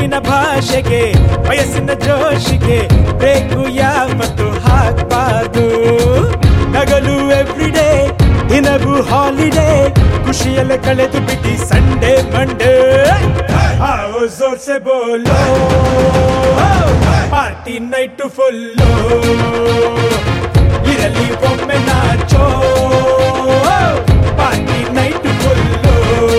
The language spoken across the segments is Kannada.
ಹೆಣ್ಣಿನ ಭಾಷೆಗೆ ವಯಸ್ಸಿನ ಜೋಶಿಗೆ ಬೇಕು ಯಾವತ್ತು ಹಾಕ್ಬಾರ್ದು ನಗಲು ಎವ್ರಿಡೇ ದಿನವೂ ಹಾಲಿಡೇ ಖುಷಿಯಲ್ಲೇ ಕಳೆದು ಬಿಟ್ಟಿ ಸಂಡೇ ಮಂಡೇ आओ जोर से बोलो ಪಾರ್ಟಿ ನೈಟ್ ಫುಲ್ಲು ಇರಲಿ ಒಮ್ಮೆ ನಾಚೋ ಪಾರ್ಟಿ ನೈಟ್ ಫುಲ್ಲು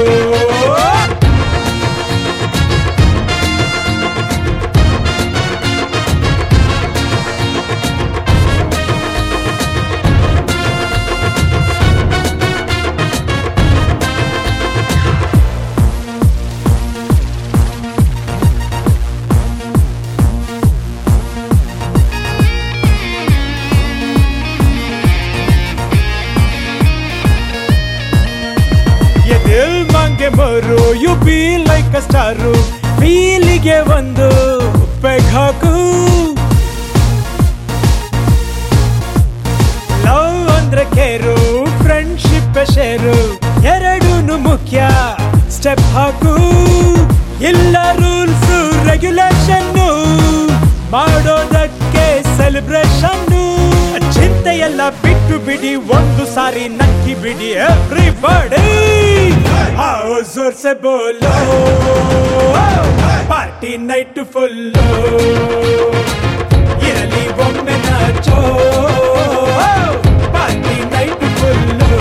ये दिल मांगे more you be like a star ಫೀಲಿಗೆ ಒಂದು ಪೆಗ್ ಹಾಕು ಲವ್ ಅಂದ್ರೆ ಕೇರು ಫ್ರೆಂಡ್ಶಿಪ್ ಶೇರು ಎರಡೂನು ಮುಖ್ಯ ಸ್ಟೆಪ್ ಹಾಕು ಇಲ್ಲ ರೂಲ್ಸ್ ರೆಗ್ಯುಲೇಷನ್ ಮಾಡೋದಕ್ಕೆ ಸೆಲೆಬ್ರೇಷನ್ ಚಿಂತೆಯೆಲ್ಲ ಬಿಟ್ಟು ಬಿಡಿ ಒಂದು ಸಾರಿ ನಕ್ಕಿ ಬಿಡಿ ಎವ್ರಿಬಡಿ आओ जोर से बोलो ಪಾರ್ಟಿ ನೈಟ್ ಫುಲ್ಲು ಇರಲಿ ಒಮ್ಮೆ ನಾಚೋ ಪಾರ್ಟಿ ನೈಟ್ ಫುಲ್ಲು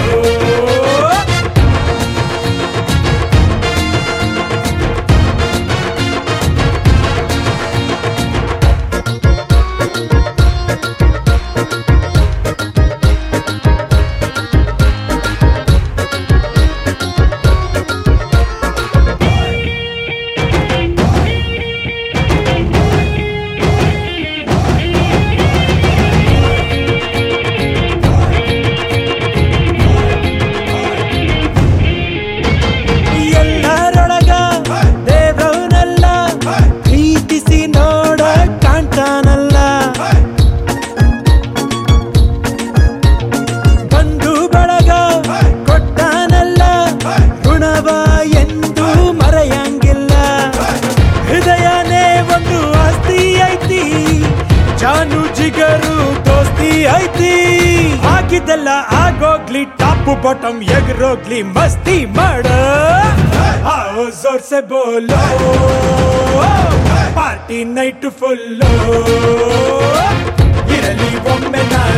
ಎಲ್ಲರೊಳಗ ದೇವ್ರವನಲ್ಲ ಪ್ರೀತಿಸಿ ನೋಡ ಕಾಣ್ತಾನಲ್ಲ ಬಂಧು ಬಳಗ ಕೊಟ್ಟಾನಲ್ಲ ಋಣವ ಎಂದು ಮರೆಯಂಗಿಲ್ಲ ಹೃದಯನೇ ಒಂದು ಆಸ್ತಿ ಐತಿ ಜಾನು ಜಿಗರು ದೋಸ್ತಿ ಐತಿ ಹಾಕಿದ್ದೆಲ್ಲ ಆಗೋಗ್ಲಿ ಟಾಪ್ ಬಾಟಮ್ ಎಗ್ರೋಗ್ಲಿ ಮಸ್ತಿ ಮಾಡ आओ जोर से बोलो ಪಾರ್ಟಿ ನೈಟ್ ಫುಲ್ಲು ಇರಲಿ ಒಮ್ಮೆ ನಾಚೋ